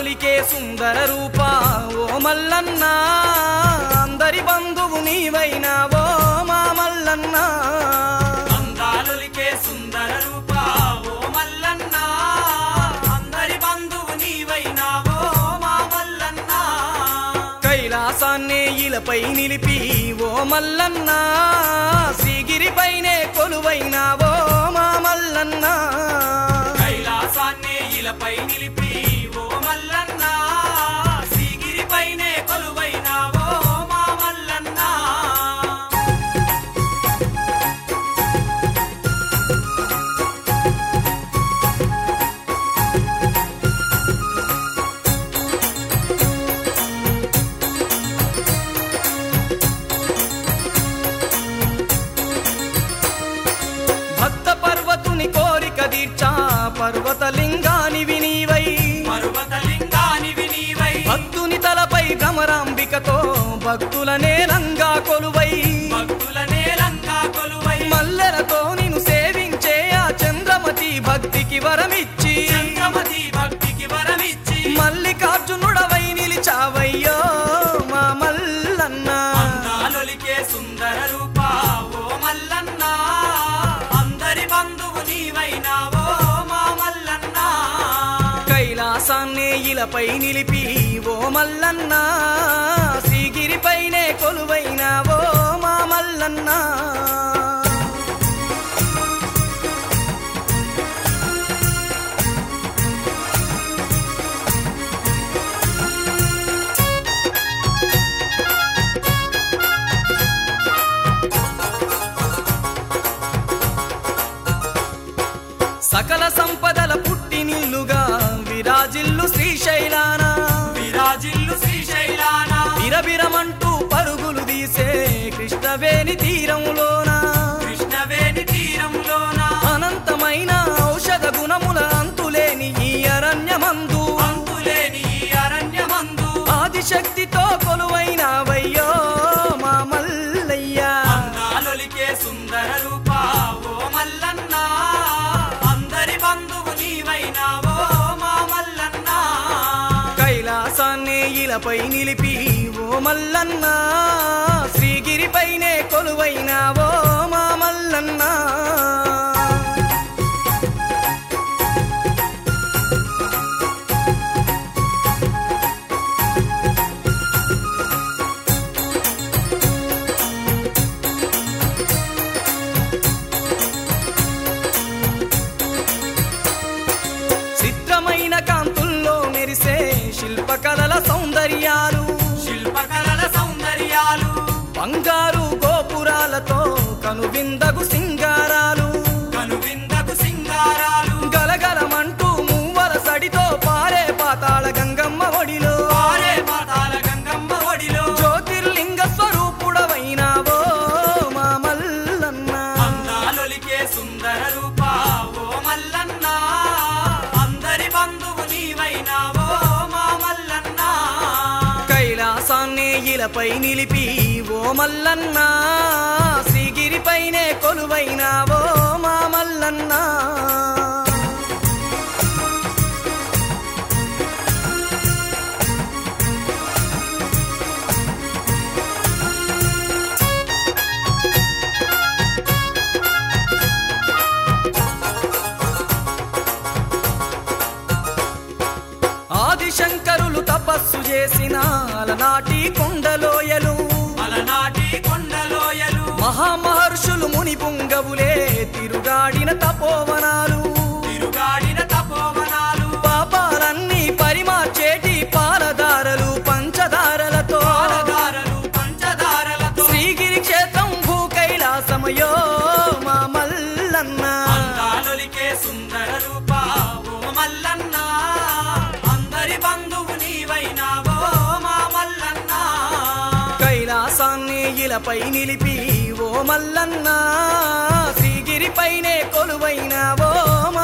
అందాలొలికే సుందర రూప ఓ మల్లన్న అందరి బంధువు నీవైనావో మా మల్లన్న అందాలొలికే సుందర రూప ఓ మల్లన్న అందరి బంధువు నీవైనావో మా మల్లన్న కైలాసాన్నే ఇలపై నిలిపి ఓ మల్లన్న శ్రీగిరిపైనే కొలువైనావో మా మల్లన్న కైలాసాన్నే ఇలపై నిలిపి ఓ మల్లన్న శ్రీగిరిపైనే కొలువైనావో మా మల్లన్న భక్త పర్వతుని కోరిక తీర్చా పర్వతలింగానివి నీవై పర్వతలింగానివి నీవై భక్తుని తలపై భ్రమరాంబికతో భక్తుల నేలంగా కొలువై భక్తుల నేలంగా కొలువై మల్లెలతో నిన్ను సేవించే ఆ చంద్రమతి భక్తికి వరమిచ్చి చంద్రమతి భక్తికి వరమిచ్చి మల్లికార్జునుడవై నిలిచావయ్యో మా మల్లన్న అందాలొలికే సుందర రూప ఓ మల్లన్న అందరి బంధువు నీవైనావో మా మల్లన్న కైలాసాన్నే ఇలపై నిలిపి ఓ మల్లన్న శ్రీగిరిపైనే కొలువైనావో మా మల్లన్న సకల సంపదల పుట్టినిల్లుగా విరాజిల్లు శ్రీశైలాన విరాజిల్లు శ్రీశైలాన బిరబిరమంటూ పరుగులు తీసే కృష్ణవేణి తీరంలోన కృష్ణవేణి తీరంలోన అనంతమైన ఔషధ గుణముల అంతులేని ఈ అరణ్యమందు అంతులేని ఈ అరణ్యమందు ఆదిశక్తితో కొలువైనవయ్యో మా మల్లయ్య అందాలొలికే సుందర రూప ఓ మల్లన్న అందరి బంధువు నీవైనావో మా మల్లన్న కైలాసాన్ని ఇలపై నిలిపి ఓ మల్లన్న శ్రీగిరిపైనే కొలువైనావో మా మల్లన్న చిత్రమైన కాంతుల్లో మెరిసే శిల్పకళల సౌందర్యాలు శిల్పకళల సౌందర్యాలు బంగారు గోపురాలతో కనువిందగు సింగారాలు కనువిందకు సింగారాలు గలగలమంటూ మూవల సడితో పారే పాతాళ గంగమ్మ ఒడిలో పారే పాతాల గంగమ్మ ఒడిలో జ్యోతిర్లింగ స్వరూపుడవైనావో మా మల్లన్న అందాలొలికే సుందర రూప ఓ మల్లన్న అందరి బంధువు నీవైనావో మా మల్లన్న కైలాసాన్ని ఇలపై నిలిపి ఓ మల్లన్న శ్రీగిరిపైనే కొలువైనావో మా మల్లన్న ఆదిశంకరులు తపస్సు చేసిన అలనాటి కొండలోయలు అలనాటి కొండలోయలు మహామహర్షులు ముని పుంగవులే తిరుగాడిన తపోవనాలు తిరుగాడిన తపోవనాలు పాపాలన్నీ పరిమార్చేటి పాలధారలు పంచదారలతో పాలధారలు పంచదారలతో శ్రీగిరి క్షేత్రం భూ కైలాసమయో మా మల్లన్న అందాలొలికే సుందర రూప ఓ మల్లన్న అందరి బంధువు నీవైనావో మా మల్లన్న కైలాసాన్ని ఇలపై నిలిపి ఓ మల్లన్న శ్రీగిరిపైనే కొలువైనావో